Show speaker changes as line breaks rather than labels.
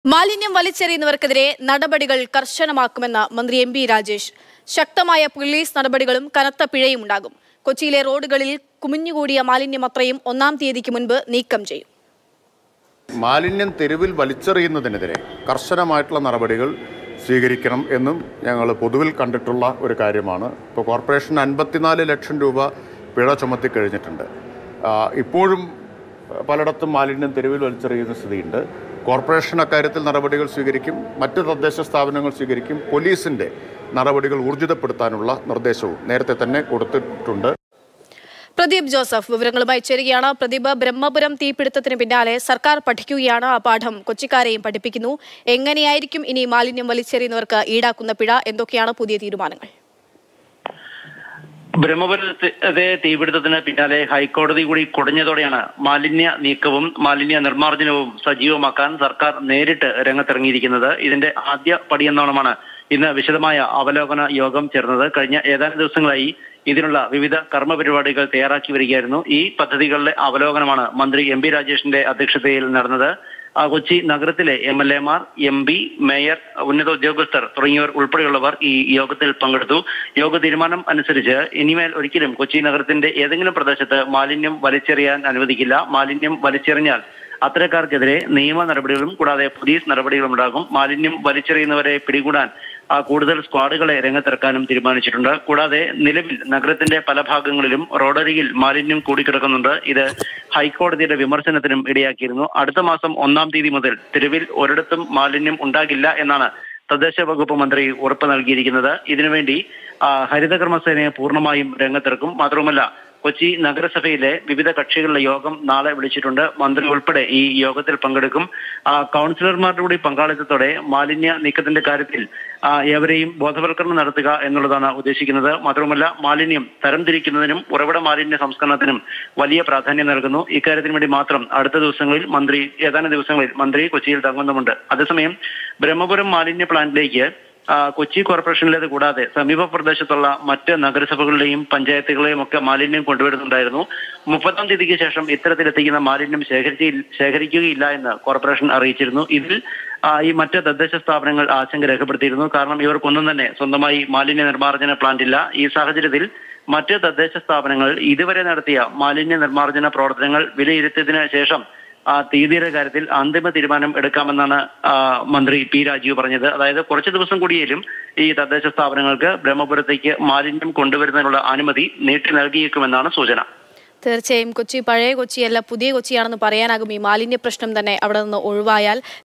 മാലിന്യം വലിച്ചെറിയുന്നവർക്കെതിരെ നടപടികൾ കർശനമാക്കുമെന്ന് മന്ത്രി എം ബി രാജേഷ് ശക്തമായ പോലീസ് നടപടികളും കനത്ത പിഴയും ഉണ്ടാകും കൊച്ചിയിലെ റോഡുകളിൽ കുമിഞ്ഞുകൂടിയ മാലിന്യം അത്രയും ഒന്നാം തീയതിക്ക് മുൻപ് നീക്കം ചെയ്യും
മാലിന്യം തെരുവിൽ വലിച്ചെറിയുന്നതിനെതിരെ കർശനമായിട്ടുള്ള നടപടികൾ സ്വീകരിക്കണം എന്നും ഞങ്ങൾ പൊതുവിൽ കണ്ടിട്ടുള്ള ഒരു കാര്യമാണ് ഇപ്പോൾ കോർപ്പറേഷൻ അൻപത്തിനാല് ലക്ഷം രൂപ പിഴ ചുമത്തി കഴിഞ്ഞിട്ടുണ്ട് ആ, ഇപ്പോഴും പലയിടത്തും മാലിന്യം തെരുവിൽ വലിച്ചെറിയുന്ന സ്ഥിതിയുണ്ട് കോർപ്പറേഷൻ അക്കാര്യത്തിൽ നടപടികൾ സ്വീകരിക്കും മറ്റ് തദ്ദേശ സ്ഥാപനങ്ങൾ സ്വീകരിക്കും പോലീസിൻ്റെ നടപടികൾ ഊർജിതപ്പെടുത്താനുള്ള നിർദ്ദേശവും നേരത്തെ തന്നെ കൊടുത്തിട്ടുണ്ട്
പ്രദീപ് ജോസഫ് വിവരങ്ങളുമായി ചേരുകയാണ് പ്രദീപ് ബ്രഹ്മപുരം തീപിടുത്തത്തിന് പിന്നാലെ സർക്കാർ പഠിക്കുകയാണ് ആ പാഠം കൊച്ചിക്കാരെയും പഠിപ്പിക്കുന്നു എങ്ങനെയായിരിക്കും ഇനി മാലിന്യം വലിച്ചെറിയുന്നവർക്ക് ഈടാക്കുന്ന പിഴ എന്തൊക്കെയാണ് പുതിയ തീരുമാനങ്ങൾ
ബ്രഹ്മപുരത്തെ തീപിടുത്തത്തിന് പിന്നാലെ ഹൈക്കോടതി കൂടി കുടഞ്ഞതോടെയാണ് മാലിന്യ നീക്കവും മാലിന്യ നിർമ്മാർജ്ജനവും സജീവമാക്കാൻ സർക്കാർ നേരിട്ട് രംഗത്തിറങ്ങിയിരിക്കുന്നത് ഇതിന്റെ ആദ്യ പടിയെന്നോണമാണ് ഇന്ന് വിശദമായ അവലോകന യോഗം ചേർന്നത് കഴിഞ്ഞ ഏതാനും ദിവസങ്ങളായി ഇതിനുള്ള വിവിധ കർമ്മ പരിപാടികൾ തയ്യാറാക്കി വരികയായിരുന്നു ഈ പദ്ധതികളുടെ അവലോകനമാണ് മന്ത്രി എം പി രാജേഷിന്റെ അധ്യക്ഷതയിൽ നടന്നത് ആ, കൊച്ചി നഗരത്തിലെ എം എൽ എമാർ എം പി മേയർ ഉന്നത ഉദ്യോഗസ്ഥർ തുടങ്ങിയവർ ഉൾപ്പെടെയുള്ളവർ ഈ യോഗത്തിൽ പങ്കെടുത്തു യോഗ തീരുമാനം അനുസരിച്ച് ഇനിമേൽ ഒരിക്കലും കൊച്ചി നഗരത്തിന്റെ ഏതെങ്കിലും പ്രദേശത്ത് മാലിന്യം വലിച്ചെറിയാൻ അനുവദിക്കില്ല മാലിന്യം വലിച്ചെറിഞ്ഞാൽ അത്തരക്കാർക്കെതിരെ നിയമ നടപടികളും കൂടാതെ പോലീസ് നടപടികളും ഉണ്ടാകും മാലിന്യം വലിച്ചെറിയുന്നവരെ പിടികൂടാൻ ആ, കൂടുതൽ സ്ക്വാഡുകളെ രംഗത്തിറക്കാനും തീരുമാനിച്ചിട്ടുണ്ട് കൂടാതെ നിലവിൽ നഗരത്തിന്റെ പല ഭാഗങ്ങളിലും റോഡരികിൽ മാലിന്യം കൂടിക്കിടക്കുന്നുണ്ട് ഇത് ഹൈക്കോടതിയുടെ വിമർശനത്തിനും ഇടയാക്കിയിരുന്നു അടുത്ത മാസം ഒന്നാം തീയതി മുതൽ തെരുവിൽ ഒരിടത്തും മാലിന്യം ഉണ്ടാകില്ല എന്നാണ് തദ്ദേശ വകുപ്പ് മന്ത്രി ഉറപ്പ് നൽകിയിരിക്കുന്നത് ഇതിനുവേണ്ടി ആ, ഹരിതകർമ്മസേനയെ പൂർണ്ണമായും രംഗത്തിറക്കും മാത്രവുമല്ല കൊച്ചി നഗരസഭയിലെ വിവിധ കക്ഷികളുടെ യോഗം നാളെ വിളിച്ചിട്ടുണ്ട് മന്ത്രി ഉൾപ്പെടെ ഈ യോഗത്തിൽ പങ്കെടുക്കും ആ, കൗൺസിലർമാരുടെ കൂടി പങ്കാളിത്തത്തോടെ മാലിന്യ നീക്കത്തിന്റെ കാര്യത്തിൽ ആ, ഏവരെയും ബോധവൽക്കരണം നടത്തുക എന്നുള്ളതാണ് ഉദ്ദേശിക്കുന്നത് മാത്രവുമല്ല മാലിന്യം തരംതിരിക്കുന്നതിനും ഉറവിട മാലിന്യ സംസ്കരണത്തിനും വലിയ പ്രാധാന്യം നൽകുന്നു ഇക്കാര്യത്തിന് വേണ്ടി മാത്രം അടുത്ത ദിവസങ്ങളിൽ മന്ത്രി ഏതാനും ദിവസങ്ങളിൽ മന്ത്രി കൊച്ചിയിൽ തങ്ങുന്നുമുണ്ട് അതേസമയം ബ്രഹ്മപുരം മാലിന്യ പ്ലാന്റിലേക്ക് ആ, കൊച്ചി കോർപ്പറേഷനിലേത് കൂടാതെ സമീപ പ്രദേശത്തുള്ള മറ്റ് നഗരസഭകളുടെയും പഞ്ചായത്തുകളെയും ഒക്കെ മാലിന്യം കൊണ്ടുവരുന്നുണ്ടായിരുന്നു മുപ്പത്താം തീയതിക്ക് ശേഷം ഇത്തരത്തിലെത്തിക്കുന്ന മാലിന്യം ശേഖരിച്ച് ശേഖരിക്കുകയില്ല എന്ന് കോർപ്പറേഷൻ അറിയിച്ചിരുന്നു ഇതിൽ ആ, ഈ മറ്റ് തദ്ദേശ സ്ഥാപനങ്ങൾ ആശങ്ക രേഖപ്പെടുത്തിയിരുന്നു കാരണം ഇവർക്കൊന്നും തന്നെ സ്വന്തമായി മാലിന്യ നിർമ്മാർജ്ജന പ്ലാന്റ് ഇല്ല ഈ സാഹചര്യത്തിൽ മറ്റ് തദ്ദേശ സ്ഥാപനങ്ങൾ ഇതുവരെ നടത്തിയ മാലിന്യ നിർമ്മാർജ്ജന പ്രവർത്തനങ്ങൾ വിലയിരുത്തിയതിനു ശേഷം ആ തീയതിയുടെ കാര്യത്തിൽ അന്തിമ തീരുമാനം എടുക്കാമെന്നാണ് ആ, മന്ത്രി പി രാജീവ് പറഞ്ഞത് അതായത് കുറച്ച് ദിവസം കൂടിയേലും ഈ തദ്ദേശ സ്ഥാപനങ്ങൾക്ക് ബ്രഹ്മപുരത്തേക്ക് മാലിന്യം കൊണ്ടുവരുന്നതിനുള്ള അനുമതി നീട്ടി നൽകിയേക്കുമെന്നാണ് സൂചന
തീർച്ചയായും കൊച്ചി പഴയ കൊച്ചിയല്ല പുതിയ കൊച്ചിയാണെന്ന് പറയാനാകും ഈ മാലിന്യ പ്രശ്നം തന്നെ അവിടെ നിന്ന് ഒഴിവായാൽ